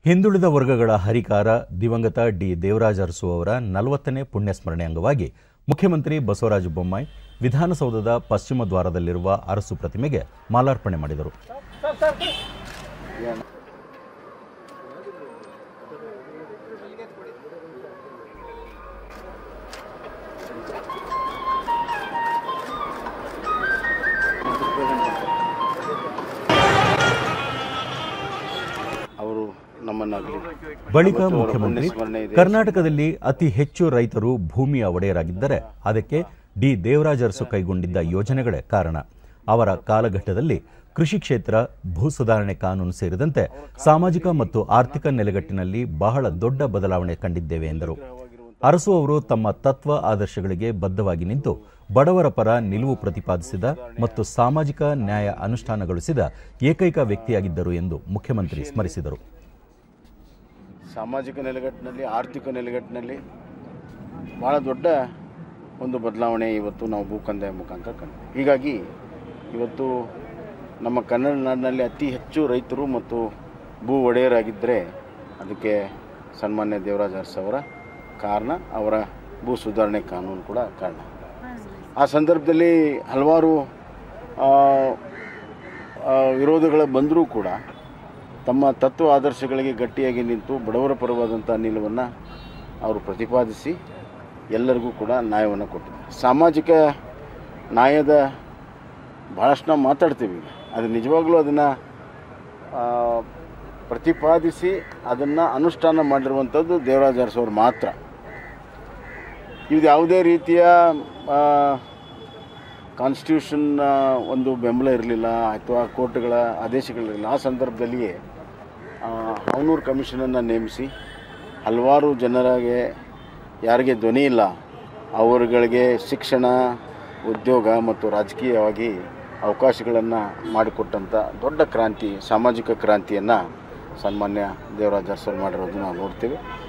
ಹಿಂದುಳಿದ ವರ್ಗಗಳ ಹರಿಕಾರ ದಿವಂಗತ ಡಿ ದೇವರಾಜ ಅರಸು ಅವರ ನಲವತ್ತನೇ ಪುಣ್ಯಸ್ಮರಣೆ ಅಂಗವಾಗಿ ಮುಖ್ಯಮಂತ್ರಿ ಬಸವರಾಜ ಬೊಮ್ಮಾಯಿ ವಿಧಾನಸೌಧದ ಪಶ್ಚಿಮ ದ್ವಾರದಲ್ಲಿರುವ ಅರಸು ಪ್ರತಿಮೆಗೆ ಮಾಲಾರ್ಪಣೆ ಮಾಡಿದರು ಅವರು ನಮ್ಮನ್ನಾಗಲಿ ಬಳಿಕ ಇವತ್ತು ಅವರ ಮುಖ್ಯಮಂತ್ರಿ ಪುಣ್ಯಸ್ಮರಣೆ ಇದೆ. ಕರ್ನಾಟಕದಲ್ಲಿ ಅತಿ ಹೆಚ್ಚು ರೈತರು ಭೂಮಿಯ ಒಡೆಯರಾಗಿದ್ದರೆ ಅದಕ್ಕೆ ಡಿ ದೇವರಾಜ ಅರಸು ಕೈಗೊಂಡಿದ್ದ ಯೋಜನೆಗಳೇ ಕಾರಣ ಅವರ ಕಾಲಘಟ್ಟದಲ್ಲಿ ಕೃಷಿ ಕ್ಷೇತ್ರ ಭೂ ಸುಧಾರಣೆ ಕಾನೂನು ಸೇರಿದಂತೆ ಸಾಮಾಜಿಕ ಮತ್ತು ಆರ್ಥಿಕ ನೆಲೆಗಟ್ಟಿನಲ್ಲಿ ಬಹಳ ದೊಡ್ಡ ಬದಲಾವಣೆ ಕಂಡಿದ್ದೇವೆ ಎಂದರು ಅರಸು ಅವರು ತಮ್ಮ ತತ್ವ ಆದರ್ಶಗಳಿಗೆ ಬದ್ಧವಾಗಿ ನಿಂತು ಬಡವರ ಪರ ನಿಲುವು ಪ್ರತಿಪಾದಿಸಿದ ಮತ್ತು ಸಾಮಾಜಿಕ ನ್ಯಾಯ ಅನುಷ್ಠಾನಗೊಳಿಸಿದ ಏಕೈಕ ವ್ಯಕ್ತಿಯಾಗಿದ್ದರು ಎಂದು ಮುಖ್ಯಮಂತ್ರಿ ಸ್ಮರಿಸಿದರು ಸಾಮಾಜಿಕ ನೆಲೆಗಟ್ಟಿನಲ್ಲಿ ಆರ್ಥಿಕ ನೆಲೆಗಟ್ಟಿನಲ್ಲಿ ಭಾಳ ದೊಡ್ಡ ಒಂದು ಬದಲಾವಣೆ ಇವತ್ತು ನಾವು ಭೂಕಂದಾಯ ಮುಖಾಂತರ ಕಂಡು ಹೀಗಾಗಿ ಇವತ್ತು ನಮ್ಮ ಕನ್ನಡ ನಾಡಿನಲ್ಲಿ ಅತಿ ಹೆಚ್ಚು ರೈತರು ಮತ್ತು ಭೂ ಒಡೆಯರಾಗಿದ್ದರೆ ಅದಕ್ಕೆ ಸನ್ಮಾನ್ಯ ದೇವರಾಜ ಅರಸು ಅವರ ಕಾರಣ ಅವರ ಭೂ ಸುಧಾರಣೆ ಕಾನೂನು ಕೂಡ ಕಾರಣ ಆ ಸಂದರ್ಭದಲ್ಲಿ ಹಲವಾರು ಆ, ಆ, ವಿರೋಧಗಳು ಬಂದರೂ ಕೂಡ ತಮ್ಮ ತತ್ವ ಆದರ್ಶಗಳಿಗೆ ಗಟ್ಟಿಯಾಗಿ ನಿಂತು ಬಡವರ ಪರವಾದಂಥ ನಿಲುವನ್ನು ಅವರು ಪ್ರತಿಪಾದಿಸಿ ಎಲ್ಲರಿಗೂ ಕೂಡ ನ್ಯಾಯವನ್ನು ಕೊಟ್ಟಿದ್ದಾರೆ ಸಾಮಾಜಿಕ ನ್ಯಾಯದ ಭಾಳಷ್ಟು ನಾವು ಮಾತಾಡ್ತೀವಿ ಈಗ ಅದು ನಿಜವಾಗ್ಲೂ ಅದನ್ನು ಪ್ರತಿಪಾದಿಸಿ ಅದನ್ನು ಅನುಷ್ಠಾನ ಮಾಡಿರುವಂಥದ್ದು ದೇವರಾಜ ಅರಸು ಅವ್ರು ಮಾತ್ರ ಇದು ಯಾವುದೇ ರೀತಿಯ ಕಾನ್ಸ್ಟಿಟ್ಯೂಷನ್ ಒಂದು ಬೆಂಬಲ ಇರಲಿಲ್ಲ ಅಥವಾ ಕೋರ್ಟ್ಗಳ ಆದೇಶಗಳಿರಲಿಲ್ಲ ಆ ಸಂದರ್ಭದಲ್ಲಿಯೇ ಅವನೂರು ಕಮಿಷನನ್ನು ನೇಮಿಸಿ ಹಲವಾರು ಜನರಿಗೆ ಯಾರಿಗೆ ಧ್ವನಿ ಇಲ್ಲ ಅವರುಗಳಿಗೆ ಶಿಕ್ಷಣ ಉದ್ಯೋಗ ಮತ್ತು ರಾಜಕೀಯವಾಗಿ ಅವಕಾಶಗಳನ್ನು ಮಾಡಿಕೊಟ್ಟಂಥ ದೊಡ್ಡ ಕ್ರಾಂತಿ ಸಾಮಾಜಿಕ ಕ್ರಾಂತಿಯನ್ನು ಸನ್ಮಾನ್ಯ ದೇವರಾಜ ಅರಸರು ಮಾಡಿರೋದು ನಾವು ನೋಡ್ತೇವೆ